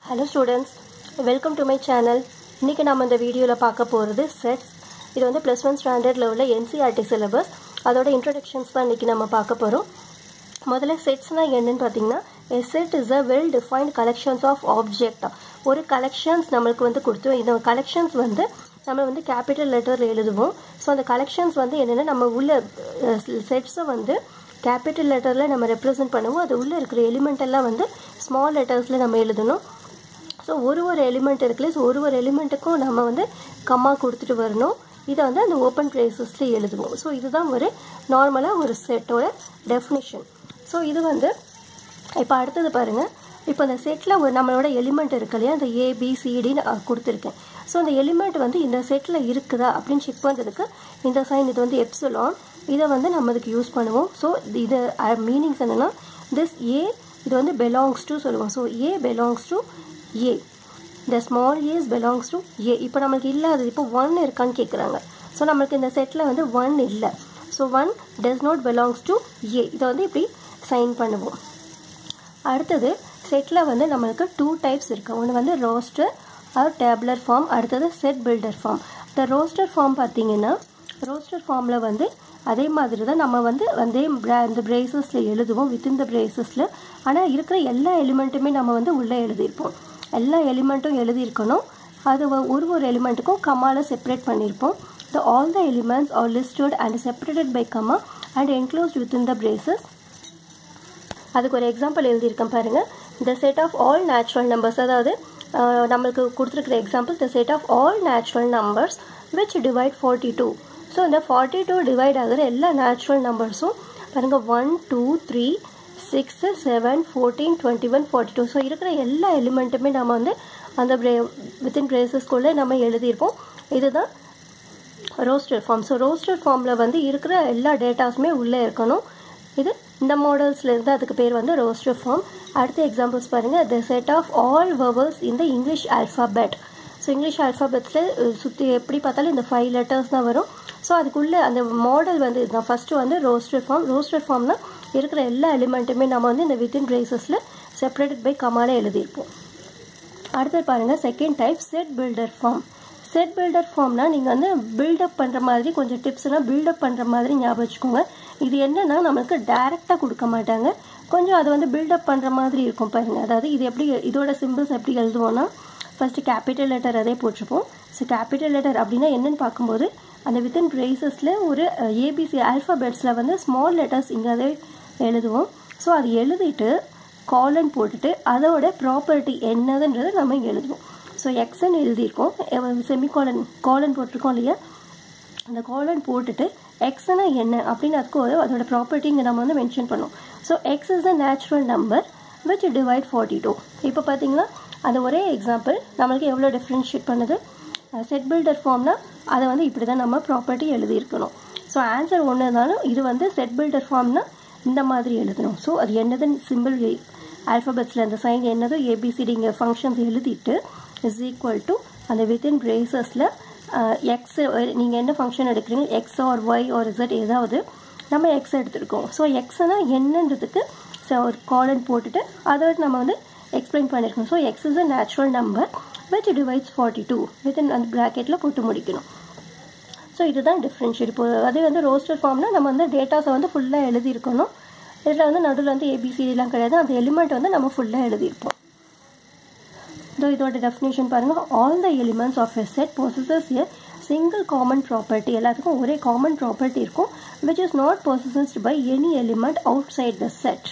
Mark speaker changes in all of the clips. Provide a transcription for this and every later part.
Speaker 1: Hello students welcome to my channel இன்றைக்கி நம்ம இந்த வீடியோவில் பார்க்க போகிறது செட்ஸ் இது வந்து ப்ளஸ் ஒன் ஸ்டாண்டர்டில் உள்ள என்சிஆர்டி சிலபஸ் அதோட இன்ட்ரடக்ஷன்ஸ் தான் இன்றைக்கி நம்ம பார்க்க போகிறோம் முதல்ல செட்ஸ்னால் என்னன்னு பார்த்தீங்கன்னா a set is a well defined collections of object ஒரு கலெக்ஷன்ஸ் நம்மளுக்கு வந்து கொடுத்து இந்த கலெக்ஷன்ஸ் வந்து நம்ம வந்து கேபிட்டல் லெட்டரில் எழுதுவோம் ஸோ அந்த கலெக்ஷன்ஸ் வந்து என்னென்னா நம்ம உள்ள செட்ஸை வந்து கேபிட்டல் லெட்டரில் நம்ம ரெப்ரசென்ட் பண்ணுவோம் அது உள்ளே இருக்கிற எலிமெண்ட் எல்லாம் வந்து ஸ்மால் லெட்டர்ஸில் நம்ம எழுதணும் ஸோ ஒரு ஒரு எலிமெண்ட் இருக்குல்ல ஸோ ஒரு ஒரு எலிமெண்ட்டுக்கும் நம்ம வந்து கம்மா கொடுத்துட்டு வரணும் இதை வந்து அந்த ஓப்பன் ப்ரேசஸில் எழுதுவோம் ஸோ இதுதான் ஒரு நார்மலாக ஒரு செட்டோட டெஃபினிஷன் ஸோ இது வந்து இப்போ அடுத்தது பாருங்கள் இப்போ அந்த செட்டில் ஒரு நம்மளோட எலிமெண்ட் இருக்கு இல்லையா அந்த ஏபிசிடின்னு கொடுத்துருக்கேன் ஸோ அந்த எலிமெண்ட் வந்து இந்த செட்டில் இருக்குதா அப்படின்னு செக் பண்ணுறதுக்கு இந்த சைன் இது வந்து எப்சிலான் இதை வந்து நம்ம இதுக்கு யூஸ் பண்ணுவோம் ஸோ இது மீனிங்ஸ் என்னென்னா திஸ் ஏ இது வந்து பெலாங்ஸ் டு சொல்லுவோம் so A belongs to A இந்த small A's belongs to A இப்போ நம்மளுக்கு இல்லாதது இப்போ ஒன் இருக்கான்னு கேட்குறாங்க ஸோ நம்மளுக்கு இந்த செட்டில் வந்து ஒன் இல்லை so one does not belongs to A இதை வந்து இப்படி சைன் பண்ணுவோம் அடுத்தது செட்டில் வந்து நம்மளுக்கு டூ டைப்ஸ் இருக்குது ஒன்று வந்து ரோஸ்டர் ஆர் டேப்லர் ஃபார்ம் அடுத்தது செட் பில்டர் ஃபார்ம் இந்த ரோஸ்டர் ஃபார்ம் பார்த்தீங்கன்னா ரோஸ்டர் ஃபார்மில் வந்து அதே மாதிரி தான் நம்ம வந்து அதே இந்த பிரேசஸில் எழுதுவோம் வித்தின் த பிரேசஸில் ஆனால் இருக்கிற எல்லா எலிமெண்ட்டுமே நம்ம வந்து உள்ளே எழுதியிருப்போம் எல்லா எலிமெண்ட்டும் எழுதியிருக்கணும் அது ஒரு ஒரு எலிமெண்ட்டுக்கும் கம்மாவில் செப்பரேட் பண்ணியிருப்போம் the all the elements are listed and separated by comma and enclosed within the braces அதுக்கு ஒரு எக்ஸாம்பிள் எழுதியிருக்கேன் பாருங்கள் the set of all natural numbers அதாவது நம்மளுக்கு கொடுத்துருக்குற example the set of all natural numbers which divide forty two so இந்த forty two divide ஆகிற எல்லா நேச்சுரல் நம்பர்ஸும் பாருங்கள் one two three six seven fourteen twenty one forty two so இருக்கிற எல்லா எலிமெண்ட்டுமே நம்ம வந்து அந்த பிரே வித்தின் பிரேசஸ்குள்ளே நம்ம எழுதியிருப்போம் இதுதான் ரோஸ்டர் ஃபார்ம் ஸோ ரோஸ்டர் ஃபார்மில் வந்து இருக்கிற எல்லா டேட்டாஸுமே உள்ளே இருக்கணும் இது இந்த மாடல்ஸில் இருந்து அதுக்கு பேர் வந்து ரோஸ்டர் ஃபார்ம் அடுத்த எக்ஸாம்பிள்ஸ் பாருங்கள் the set of all vowels இந்த இங்கிலீஷ் ஆல்ஃபாபெட் ஸோ இங்கிலீஷ் ஆல்ஃபாபெட்ஸில் சுற்றி எப்படி பார்த்தாலும் இந்த ஃபைவ் லெட்டர்ஸ் தான் வரும் ஸோ அதுக்குள்ளே அந்த மாடல் வந்து இதுதான் ஃபஸ்ட்டு வந்து ரோஸ்டர் ஃபார்ம் ரோஸ்டர் ஃபார்ம்னா இருக்கிற எல்லா எலிமெண்ட்டுமே நம்ம வந்து இந்த வித்தின் பிரேசஸில் செப்பரேட்டட் பை கமாலே எழுதியிருப்போம் அடுத்தது பாருங்கள் second type set builder form set builder ஃபார்ம்னா நீங்கள் வந்து பில்டப் பண்ணுற மாதிரி கொஞ்சம் டிப்ஸ்னால் பில்டப் பண்ணுற மாதிரி ஞாபகம் வச்சுக்கோங்க இது என்னென்னா நம்மளுக்கு டைரெக்டாக கொடுக்க மாட்டாங்க கொஞ்சம் அது வந்து பில்டப் பண்ணுற மாதிரி இருக்கும் பாருங்கள் அதாவது இது எப்படி இதோட சிம்பிள்ஸ் எப்படி எழுதுவோன்னா ஃபஸ்ட்டு கேபிட்டல் லெட்டர் அதே போட்டிருப்போம் ஸோ கேபிட்டல் லெட்டர் அப்படின்னா என்னென்னு பார்க்கும்போது அந்த வித்தின் ப்ரைசஸில் ஒரு ஏபிசி ஆல்ஃபாபெட்ஸில் வந்து ஸ்மால் லெட்டர்ஸ் இங்கே அதே எழுதுவோம் ஸோ அது எழுதிட்டு காலன் போட்டுட்டு அதோட ப்ராப்பர்ட்டி என்னதுன்றதை நம்ம இங்கே எழுதுவோம் ஸோ எக்ஸ்ன்னு எழுதியிருக்கோம் செமிகாலன் காலன் போட்டிருக்கோம் இல்லையா அந்த காலன் போட்டுட்டு எக்ஸ்னா என்ன அப்படின்னு அதுக்கு ஒரு அதோட ப்ராப்பர்ட்டி இங்கே நம்ம வந்து மென்ஷன் பண்ணோம் so X is a natural number which divide forty two இப்போ பார்த்தீங்கன்னா அந்த ஒரே எக்ஸாம்பிள் நம்மளுக்கு எவ்வளோ டிஃப்ரென்ஷியேட் பண்ணுது செட் பில்டர் ஃபார்ம்னா அதை வந்து இப்படி தான் நம்ம ப்ராப்பர்ட்டி எழுதியிருக்கணும் ஸோ ஆன்சர் ஒன்று இருந்தாலும் இது வந்து செட் பில்டர் ஃபார்ம்னா இந்த மாதிரி எழுதணும் ஸோ அது என்னதுன்னு சிம்பிள் ஆல்ஃபபெட்ஸில் அந்த சைன் என்னதோ ஏபிசிடி இங்கே ஃபங்க்ஷன்ஸ் எழுதிட்டு இஸ் ஈக்குவல் டு அந்த வித்தின் பிரேசஸில் எக்ஸ் நீங்கள் என்ன ஃபங்க்ஷன் எடுக்கிறீங்க X or Y or Z ஏதாவது நம்ம எக்ஸ் எடுத்துருக்கோம் ஸோ எக்ஸ்னால் என்னன்றதுக்கு ஒரு காலன் போட்டுட்டு அதை நம்ம வந்து எக்ஸ்பிளைன் பண்ணியிருக்கோம் so X is a natural number which divides forty two within அந்த ப்ராக்கெட்டில் போட்டு முடிக்கணும் ஸோ இதுதான் டிஃப்ரென்ஷியேட் இப்போ அதே வந்து ரோஸ்டர் ஃபார்ம்னால் நம்ம வந்து டேட்டாஸை வந்து ஃபுல்லாக எழுதியிருக்கணும் இதில் வந்து நடுவில் வந்து ஏபிசிடிலாம் கிடையாது அந்த எலிமெண்ட் வந்து நம்ம ஃபுல்லாக எழுதியிருப்போம் இதோ இதோட டெஃபினேஷன் பாருங்கள் all the elements of a set possesses a single common property எல்லாத்துக்கும் ஒரே காமன் ப்ராப்பர்ட்டி இருக்கும் which is not possessed by any element outside the set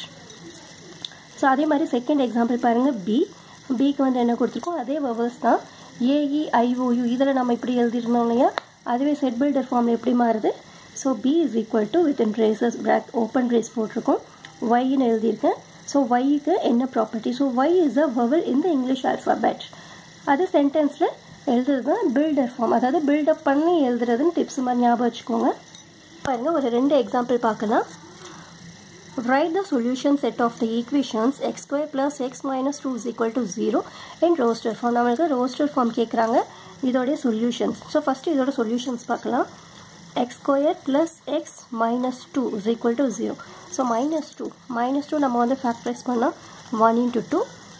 Speaker 1: so அதே மாதிரி செகண்ட் எக்ஸாம்பிள் பாருங்கள் பி பிக்கு வந்து என்ன கொடுத்துருக்கோம் அதே வவர்ஸ் தான் ஏஇ ஐஓயு இதில் நம்ம இப்படி எழுதிருந்தோம் இல்லையா அதுவே செட் பில்டர் ஃபார்மில் எப்படி மாறுது so B is equal to within braces பிராக் ஓப்பன் ப்ரேஸ் போட்டிருக்கோம் ஒய்ன்னு எழுதியிருக்கேன் ஸோ ஒய்க்கு என்ன property so Y is a vowel in the English alphabet அது சென்டென்ஸில் எழுதுறது தான் பில்டர் ஃபார்ம் அதாவது பில்டப் பண்ணி எழுதுறதுன்னு டிப்ஸ் மாதிரி ஞாபகம் வச்சுக்கோங்க பாருங்கள் ஒரு ரெண்டு எக்ஸாம்பிள் பார்க்கலாம் Write the solution set of the equations x square plus x minus 2 is equal to 0 in roster form. நம்மளுக்கு roster form கேட்குறாங்க இதோடைய சொல்யூஷன்ஸ் ஸோ ஃபஸ்ட்டு இதோட சொல்யூஷன்ஸ் பார்க்கலாம் x square plus x minus 2 is equal to 0. So minus two minus two நம்ம வந்து factorise பண்ணால் one into two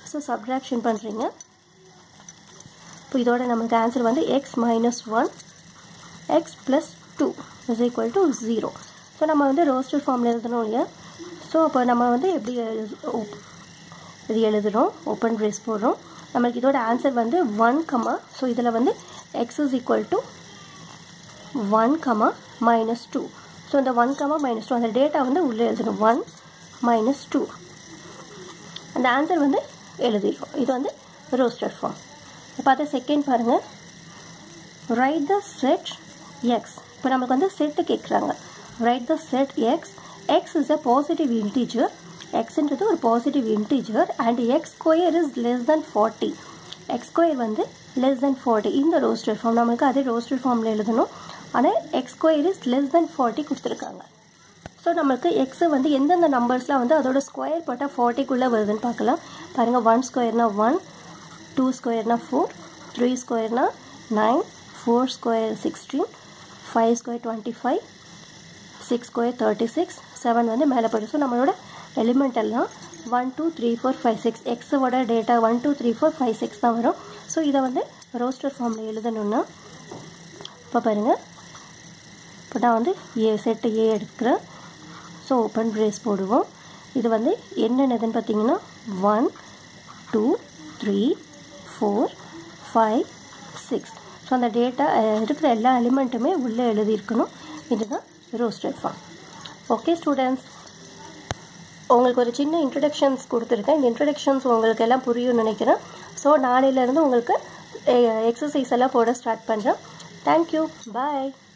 Speaker 1: so subtraction பண்ணுறீங்க இப்போ இதோட நமக்கு ஆன்சர் வந்து X minus one X plus two is equal to zero so நம்ம வந்து ரோஸ்டர் ஃபார்மில் எழுதணும் இல்லையா ஸோ அப்போ நம்ம வந்து எப்படி இது எழுதுகிறோம் ஓப்பன் ப்ரேஸ் போடுறோம் நம்மளுக்கு இதோட ஆன்சர் வந்து ஒன் கமா ஸோ இதில் வந்து X is equal to one comma minus two so இந்த ஒன் கமா மைனஸ் டூ அந்த டேட்டா வந்து உள்ளே எழுதணும் ஒன் மைனஸ் டூ அந்த ஆன்சர் வந்து எழுதிடும் இது வந்து ரோஸ்டர் ஃபார்ம் இப்போ அதை செகண்ட் பாருங்கள் ரைட் த செட் எக்ஸ் இப்போ நமக்கு வந்து செட்டு கேட்குறாங்க write the set X X is a positive integer எக்ஸ்ன்றது ஒரு positive integer and X square is less than forty X square வந்து லெஸ் தென் ஃபார்ட்டி இந்த ரோஸ்டர் ஃபார்ம் நம்மளுக்கு அதே ரோஸ்டர் ஃபார்மில் எழுதணும் ஆனால் X square is less than forty கொடுத்துருக்காங்க ஸோ நம்மளுக்கு எக்ஸு வந்து எந்தெந்த நம்பர்ஸ்லாம் வந்து அதோட ஸ்கொயர் போட்டால் ஃபார்ட்டிக்குள்ளே வருதுன்னு பார்க்கலாம் பாருங்கள் ஒன் ஸ்கொயர்னா ஒன் டூ ஸ்கொயர்னா ஃபோர் த்ரீ ஸ்கொயர்னா nine four square sixteen five square twenty five six square thirty six seven வந்து மேலே போய்டும் ஸோ நம்மளோட எலிமெண்ட் எல்லாம் one two three four five six எக்ஸோட data one two three four five six தான் வரும் ஸோ இதை வந்து ரோஸ்டர் ஃபார்மில் எழுதணுன்னா இப்போ பாருங்கள் இப்போ நான் வந்து ஏ செட்டு ஏ எடுக்கிறேன் ஸோ ஓப்பன் ப்ரேஸ் போடுவோம் இது வந்து என்னென்னதுன்னு பார்த்தீங்கன்னா one two three four five six so அந்த டேட்டா இருக்கிற எல்லா எலிமெண்ட்டுமே உள்ளே எழுதியிருக்கணும் இதுதான் ரோஸ்டட் ஃபார்ம் ஓகே ஸ்டூடெண்ட்ஸ் உங்களுக்கு ஒரு சின்ன இன்ட்ரடக்ஷன்ஸ் கொடுத்துருக்கேன் இந்த இன்ட்ரடக்ஷன்ஸ் உங்களுக்கு எல்லாம் புரியும்னு நினைக்கிறேன் ஸோ நாளையிலேருந்து உங்களுக்கு எக்ஸசைஸ் எல்லாம் போட ஸ்டார்ட் பண்ணுறேன் தேங்க்யூ பாய்